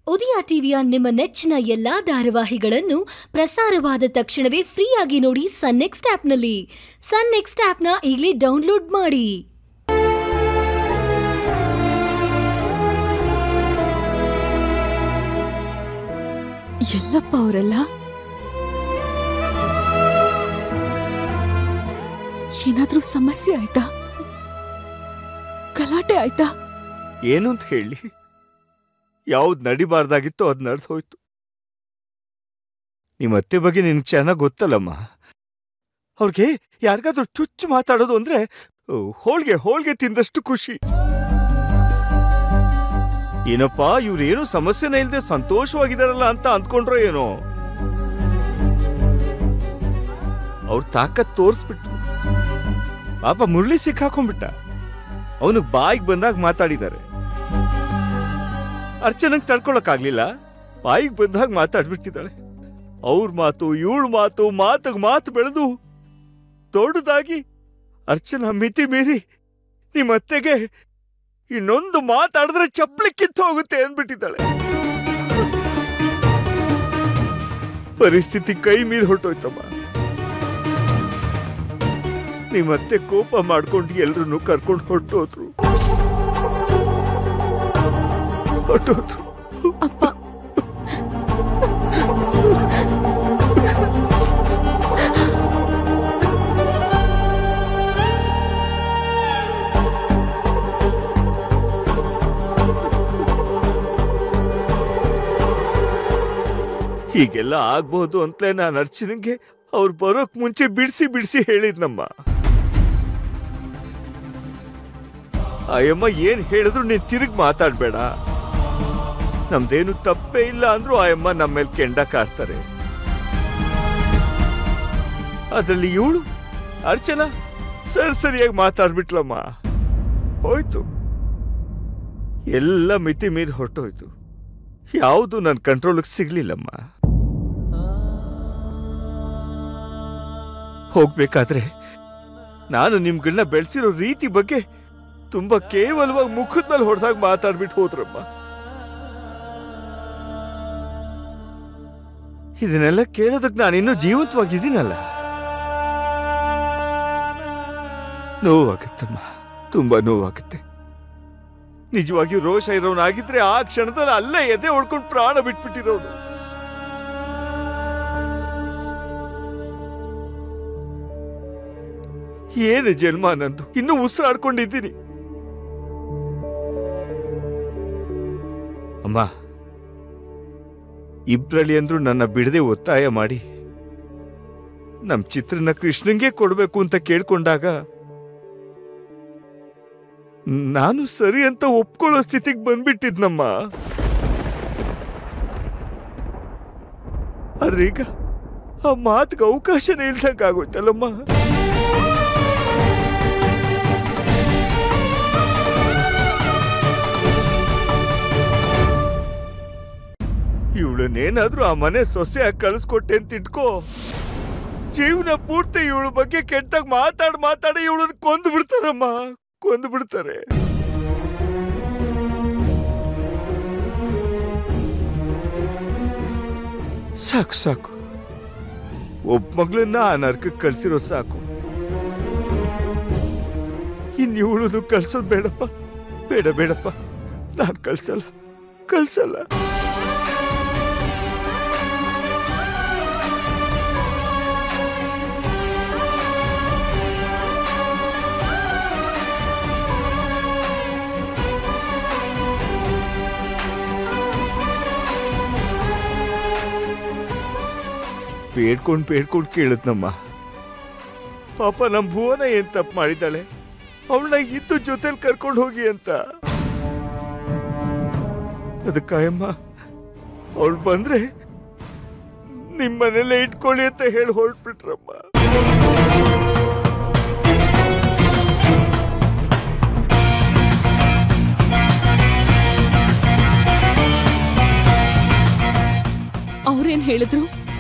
ಉದಯ ಟಿವಿಯ ನಿಮ್ಮ ನೆಚ್ಚಿನ ಎಲ್ಲಾ ಧಾರಾವಾಹಿಗಳನ್ನು ಪ್ರಸಾರವಾದ ತಕ್ಷಣವೇ ಫ್ರೀಯಾಗಿ ನೋಡಿ ಸನ್ ನೆಕ್ಸ್ಟ್ ಆಪ್ನಲ್ಲಿ ಸನ್ ನೆಕ್ಸ್ಟ್ ಆಪ್ನ ಈಗಲೇ ಡೌನ್ಲೋಡ್ ಮಾಡಿ ಎಲ್ಲಪ್ಪ ಅವರೆಲ್ಲ ಏನಾದ್ರೂ ಸಮಸ್ಯೆ ಆಯ್ತಾ ಗಲಾಟೆ ಆಯ್ತಾ ಏನು ಅಂತ ಹೇಳಿ ಯಾವ್ದು ನಡಿಬಾರ್ದಾಗಿತ್ತೋ ಅದು ನಡೆದು ಹೋಯ್ತು ನಿಮ್ಮ ಅತ್ತೆ ಬಗ್ಗೆ ನಿನ್ಗೆ ಚೆನ್ನಾಗಿ ಗೊತ್ತಲ್ಲಮ್ಮ ಅವ್ರಿಗೆ ಯಾರಿಗಾದ್ರೂ ಚುಚ್ಚು ಮಾತಾಡೋದು ಅಂದ್ರೆ ಓ, ಹೋಳ್ಗೆ ಹೋಳ್ಗೆ ತಿಂದಷ್ಟು ಖುಷಿ ಏನಪ್ಪ ಇವ್ರೇನು ಸಮಸ್ಯೆನೇ ಇಲ್ಲದೆ ಸಂತೋಷವಾಗಿದಾರಲ್ಲ ಅಂತ ಅಂದ್ಕೊಂಡ್ರೋ ಏನೋ ಅವ್ರ ತಾಕತ್ ತೋರಿಸ್ಬಿಟ್ರು ಪಾಪ ಮುರಳಿ ಸಿಕ್ಕಾಕೊಂಡ್ಬಿಟ್ಟ ಅವನು ಬಾಯಿಗೆ ಬಂದಾಗ ಮಾತಾಡಿದ್ದಾರೆ ಅರ್ಚನಂಗ್ ತಡ್ಕೊಳಕ್ಕಾಗ್ಲಿಲ್ಲ ಬಾಯಿಗೆ ಬಂದಾಗ ಮಾತಾಡ್ಬಿಟ್ಟಿದ್ದಾಳೆ ಅವ್ರ ಮಾತು ಇವಳ ಮಾತು ಮಾತಿಗೆ ಮಾತು ಬೆಳೆದು ದೊಡ್ಡದಾಗಿ ಅರ್ಚನಾ ಮಿತಿ ಮೀರಿ ನಿಮ್ಮ ಅತ್ತೆಗೆ ಇನ್ನೊಂದು ಮಾತಾಡಿದ್ರೆ ಚಪ್ಪಲಿ ಕಿತ್ತು ಹೋಗುತ್ತೆ ಅಂದ್ಬಿಟ್ಟಿದ್ದಾಳೆ ಪರಿಸ್ಥಿತಿ ಕೈ ಮೀರಿ ಹೊರಟೋಯ್ತಮ್ಮ ನಿಮ್ಮತ್ತೆ ಕೋಪ ಮಾಡ್ಕೊಂಡು ಎಲ್ರನ್ನೂ ಕರ್ಕೊಂಡು ಹೊರಟೋದ್ರು ಹೊರಟೋದ್ರು ಅಪ್ಪ ಹೀಗೆಲ್ಲ ಆಗ್ಬಹುದು ಅಂತಲೇ ನಾನು ಅರ್ಚನಿಗೆ ಅವ್ರು ಬರೋಕ್ ಮುಂಚೆ ಬಿಡಿಸಿ ಬಿಡಿಸಿ ಹೇಳಿದ್ನಮ್ಮ ಆಯಮ್ಮ ಏನ್ ಹೇಳಿದ್ರು ನೀನ್ ತಿರುಗಿ ಮಾತಾಡ್ಬೇಡ ನಮ್ದೇನು ತಪ್ಪೇ ಇಲ್ಲ ಅಂದ್ರೂ ಆಯಮ್ಮ ನಮ್ಮ ಮೇಲೆ ಕೆಂಡ ಕಾರ್ತಾರೆ ಅದ್ರಲ್ಲಿ ಇವಳು ಅರ್ಚನಾ ಸರಿ ಸರಿಯಾಗಿ ಮಾತಾಡ್ಬಿಟ್ಲಮ್ಮ ಹೋಯ್ತು ಎಲ್ಲ ಮಿತಿ ಮೀರಿ ಹೊರಟೋಯ್ತು ಯಾವುದು ನನ್ನ ಕಂಟ್ರೋಲ್ಗೆ ಸಿಗ್ಲಿಲ್ಲಮ್ಮ ಹೋಗ್ಬೇಕಾದ್ರೆ ನಾನು ನಿಮ್ಗಳನ್ನ ಬೆಳೆಸಿರೋ ರೀತಿ ಬಗ್ಗೆ ತುಂಬಾ ಕೇವಲವಾಗಿ ಮುಖದ ಮೇಲೆ ಹೊಡೆದಾಗ ಮಾತಾಡ್ಬಿಟ್ಟು ಹೋದ್ರಮ್ಮ ಇದನ್ನೆಲ್ಲ ಕೇಳೋದಕ್ಕೆ ನಾನಿನ್ನೂ ಜೀವಂತವಾಗಿದ್ದೀನಲ್ಲ ನೋವಾಗುತ್ತಮ್ಮ ತುಂಬಾ ನೋವಾಗುತ್ತೆ ನಿಜವಾಗಿಯೂ ರೋಷ ಇರೋನಾಗಿದ್ರೆ ಆ ಕ್ಷಣದಲ್ಲಿ ಅಲ್ಲೇ ಎದೆ ಹೊಡ್ಕೊಂಡು ಪ್ರಾಣ ಬಿಟ್ಬಿಟ್ಟಿರೋನು ಏನು ಜನ್ಮ ನಂದು ಇನ್ನೂ ಉಸಿರಾಡ್ಕೊಂಡಿದ್ದೀನಿ ಅಮ್ಮ ಇಬ್ರಲ್ಲಿ ಅಂದ್ರು ನನ್ನ ಬಿಡದೆ ಒತ್ತಾಯ ಮಾಡಿ ನಮ್ ಚಿತ್ರನ ಕೃಷ್ಣಂಗೆ ಕೊಡ್ಬೇಕು ಅಂತ ಕೇಳ್ಕೊಂಡಾಗ ನಾನು ಸರಿ ಅಂತ ಒಪ್ಕೊಳ್ಳೋ ಸ್ಥಿತಿಗೆ ಬಂದ್ಬಿಟ್ಟಿದ್ನಮ್ಮ ಆದ್ರೆ ಈಗ ಆ ಮಾತಿಗೆ ಅವಕಾಶನೇ ಇಲ್ದಂಗೆ ಆಗೋಯ್ತಲ್ಲಮ್ಮ ಇವಳನ್ನೇನಾದ್ರೂ ಆ ಮನೆ ಸೊಸೆಯಾಗಿ ಕಳಿಸ್ಕೊಟ್ಟೆ ಅಂತ ಇಟ್ಕೋ ಜೀವನ ಪೂರ್ತಿ ಇವಳ ಬಗ್ಗೆ ಕೆಟ್ಟಾಗ ಮಾತಾಡ್ ಮಾತಾಡಿ ಇವಳನ್ನ ಕೊಂದು ಬಿಡ್ತಾರಮ್ಮ ಕೊಂದು ಬಿಡ್ತಾರೆ ಸಾಕು ಸಾಕು ಒಬ್ಬ ಮಗಳನ್ನ ಆ ನರ್ಕಕ್ಕೆ ಕಳ್ಸಿರೋ ಸಾಕು ಇನ್ ಇವಳನ್ನು ಕಳ್ಸೋದು ಬೇಡಪ್ಪ ಬೇಡ ಬೇಡಪ್ಪ ನಾನು ಕಳ್ಸಲ್ಲ ಕಳ್ಸಲ್ಲ ಬೇಡ್ಕೊಂಡ್ ಬೇಡ್ಕೊಂಡ್ ಕೇಳಿದ್ನಮ್ಮ ಪಾಪ ನಮ್ ಭುವನ ಏನ್ ತಪ್ಪು ಮಾಡಿದ್ದಾಳೆ ಅವಳನ್ನ ಇದ್ದು ಜೊತೆಲಿ ಕರ್ಕೊಂಡು ಹೋಗಿ ಅಂತ ಅದಕ್ಕಾಯಮ್ಮ ಅವಳು ಬಂದ್ರೆ ನಿಮ್ಮನೆಲ್ಲೇ ಇಟ್ಕೊಳ್ಳಿ ಅಂತ ಹೇಳಿ ಹೊರಟ್ಬಿಟ್ರಮ್ಮ ಅವ್ರೇನ್ ಹೇಳಿದ್ರು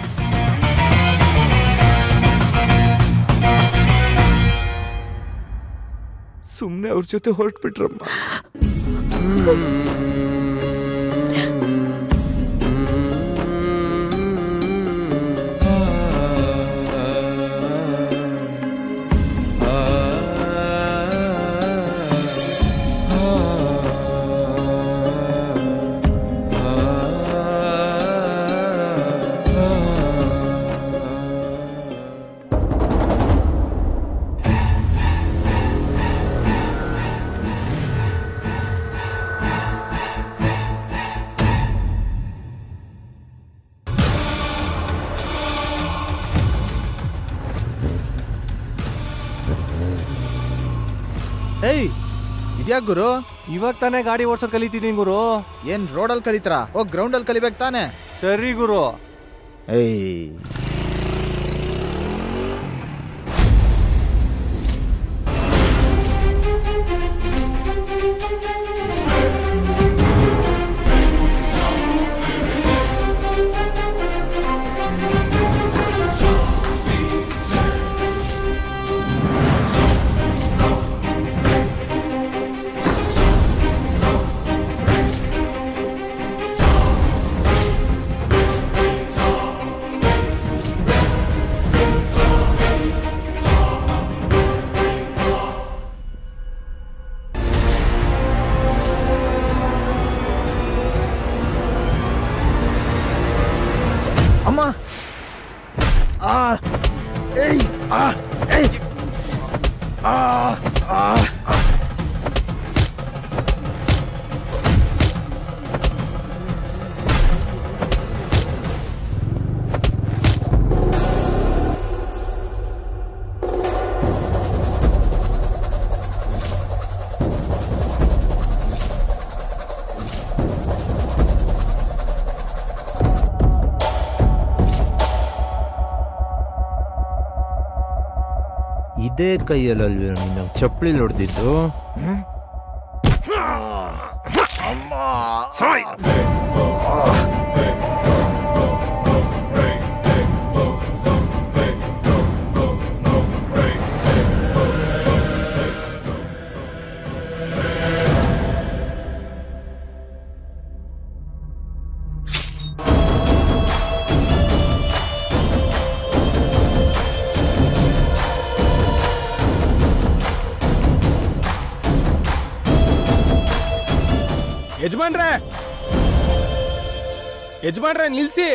ಸುಮ್ಮನೆ ಅವ್ರ ಜೊತೆ ಹೊರಟ್ಬಿಟ್ರಮ್ಮ ಇದ್ಯಾ ಗುರು ಇವಾಗ ತಾನೇ ಗಾಡಿ ಓಡ್ಸೋದ್ ಕಲಿತಿದ್ದೀನಿ ಗುರು ಏನ್ ರೋಡಲ್ಲಿ ಕಲಿತ್ರಾ ಓ ಗ್ರೌಂಡಲ್ಲಿ ಕಲಿಬೇಕು ತಾನೆ ಸರಿ ಗುರು ಏಯ್ ಅಮ್ಮ ಆ ಏಯ್ ಆ ಏಯ್ ಆ ಆ ಆ. ಇದೇ ಕೈಯಲ್ಲಲ್ವೇ ನೀನು ಚಪ್ಪಲಿ ಹೊಡೆದಿದ್ದು ಯಜಮಾನ್ರೆ ಯಜಮಾನ್ರೆ ನಿಲ್ಸಿ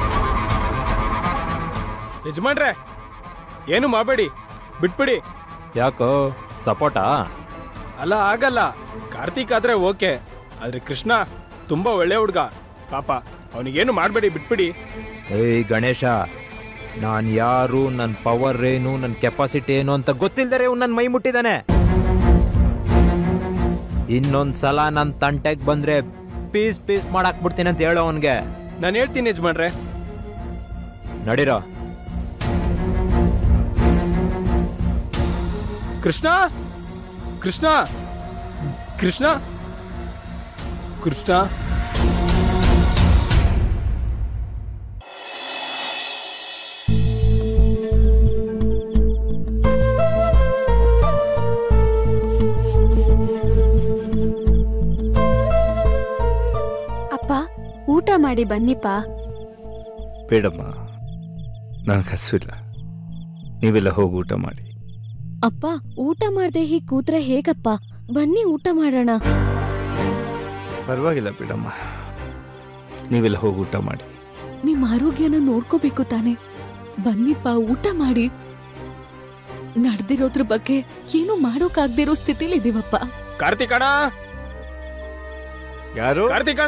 ಯಜಮಾನ್ರೆ ಏನು ಮಾಡಬೇಡಿ ಬಿಟ್ಬಿಡಿ ಯಾಕೋ ಸಪೋಟಾ ಅಲ್ಲ ಆಗಲ್ಲ ಕಾರ್ತಿಕ್ ಆದ್ರೆ ಓಕೆ ಆದ್ರೆ ಕೃಷ್ಣ ತುಂಬಾ ಒಳ್ಳೆ ಹುಡ್ಗ ಪಾಪ ಅವನಿಗೇನು ಮಾಡಬೇಡಿ ಬಿಟ್ಬಿಡಿ ಏಯ್ ಗಣೇಶ ನಾನ್ ಯಾರು ನನ್ನ ಪವರ್ ಏನು ನನ್ನ ಕೆಪಾಸಿಟಿ ಏನು ಅಂತ ಗೊತ್ತಿಲ್ದರೆ ಇವ್ನು ನನ್ನ ಮೈ ಮುಟ್ಟಿದ್ದಾನೆ ಇನ್ನೊಂದ್ ಸಲ ನನ್ನ ತಂಟೆಗೆ ಬಂದ್ರೆ ಪೀಸ್ ಪೀಸ್ ಮಾಡಾಕ್ಬಿಡ್ತೀನಿ ಅಂತ ಹೇಳೋ ಅವನ್ಗೆ ನಾನು ಹೇಳ್ತೀನಿ ಯಜಮಾನ್ರೆ ನಡೀರೋ ಕೃಷ್ಣ ಕೃಷ್ಣ ಕೃಷ್ಣ ಕೃಷ್ಣ ಅಪ್ಪ ಊಟ ಮಾಡಿ ಬನ್ನಿಪ್ಪ ಬೇಡಮ್ಮ ನನಗೆ ಹಸುವಿಲ್ಲ ನೀವೆಲ್ಲ ಹೋಗಿ ಊಟ ಮಾಡಿ ಅಪ್ಪ ಊಟ ಮಾಡ್ದೆ ಹೀಗ್ ಕೂತ್ರೆ ಹೇಗಪ್ಪ ಬನ್ನಿ ಊಟ ಮಾಡೋಣ ಪರವಾಗಿಲ್ಲ ಬಿಡಮ್ಮ ನೀವೆಲ್ಲ ಹೋಗಿ ಊಟ ಮಾಡಿ ನಿಮ್ ಆರೋಗ್ಯನ ನೋಡ್ಕೋಬೇಕು ತಾನೆ ಬನ್ನಿಪ್ಪ ಊಟ ಮಾಡಿ ನಡ್ದಿರೋದ್ರ ಬಗ್ಗೆ ಏನು ಮಾಡೋಕಾಗ್ದಿರೋ ಸ್ಥಿತಿಲಿ ಇದೀವಪ್ಪ ಕಾರ್ತಿಕಣ ಯಾರು ಕಾರ್ತಿಕಣ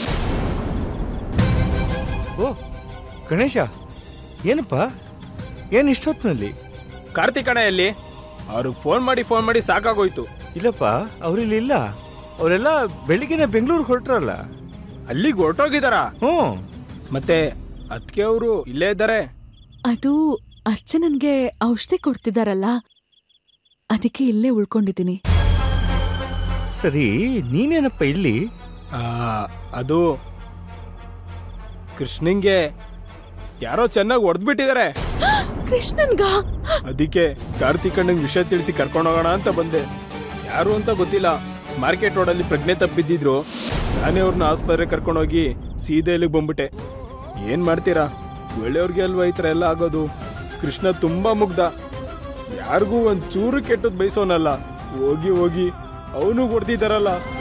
ಓ ಗಣೇಶ ಏನಪ್ಪ ಏನು ಇಷ್ಟೊತ್ತಿನಲ್ಲಿ ಕಾರ್ತಿಕಣ ಎಲ್ಲಿ ಅವ್ರಿಗೆ ಫೋನ್ ಮಾಡಿ ಫೋನ್ ಮಾಡಿ ಸಾಕಾಗೋಯ್ತು ಇಲ್ಲಪ್ಪ ಅವರಿಲ್ಲಿ ಇಲ್ಲ ಅವರೆಲ್ಲ ಬೆಳಿಗ್ಗೆನೆ ಬೆಂಗಳೂರಿಗೆ ಹೊರಟ್ರಲ್ಲ ಅಲ್ಲಿಗೆ ಹೊರಟೋಗಿದಾರ ಹ್ಞೂ ಮತ್ತೆ ಅದಕ್ಕೆ ಅವರು ಇಲ್ಲೇ ಇದ್ದಾರೆ ಅದು ಅರ್ಚನನ್ಗೆ ಔಷಧಿ ಕೊಡ್ತಿದಾರಲ್ಲ ಅದಕ್ಕೆ ಇಲ್ಲೇ ಉಳ್ಕೊಂಡಿದ್ದೀನಿ ಸರಿ ನೀನೇನಪ್ಪ ಇಲ್ಲಿ ಆ, ಅದು ಕೃಷ್ಣಂಗೆ ಯಾರೋ ಚೆನ್ನಾಗಿ ಹೊಡೆದ್ಬಿಟ್ಟಿದ್ದಾರೆ ಕೃಷ್ಣನ್ಗ ಅದಕ್ಕೆ ಕಾರ್ತಿಕಣ್ಣಂಗೆ ವಿಷಯ ತಿಳಿಸಿ ಕರ್ಕೊಂಡೋಗೋಣ ಅಂತ ಬಂದೆ ಯಾರು ಅಂತ ಗೊತ್ತಿಲ್ಲ ಮಾರ್ಕೆಟ್ ರೋಡಲ್ಲಿ ಪ್ರಜ್ಞೆ ತಪ್ಪಿದ್ದಿದ್ರು ನಾನೇ ಅವ್ರನ್ನ ಆಸ್ಪತ್ರೆ ಕರ್ಕೊಂಡೋಗಿ ಸೀದಾ ಇಲ್ಲಿಗೆ ಬಂದ್ಬಿಟ್ಟೆ ಏನ್ ಮಾಡ್ತೀರಾ ಒಳ್ಳೆಯವ್ರಿಗೆ ಅಲ್ವಾ ಈ ಥರ ಎಲ್ಲ ಆಗೋದು ಕೃಷ್ಣ ತುಂಬಾ ಮುಗ್ಧ ಯಾರಿಗೂ ಒಂದ್ ಚೂರು ಕೆಟ್ಟದ್ ಬಯಸೋನಲ್ಲ ಹೋಗಿ ಹೋಗಿ ಅವನು ಹೊಡೆದಿದ್ದಾರಲ್ಲ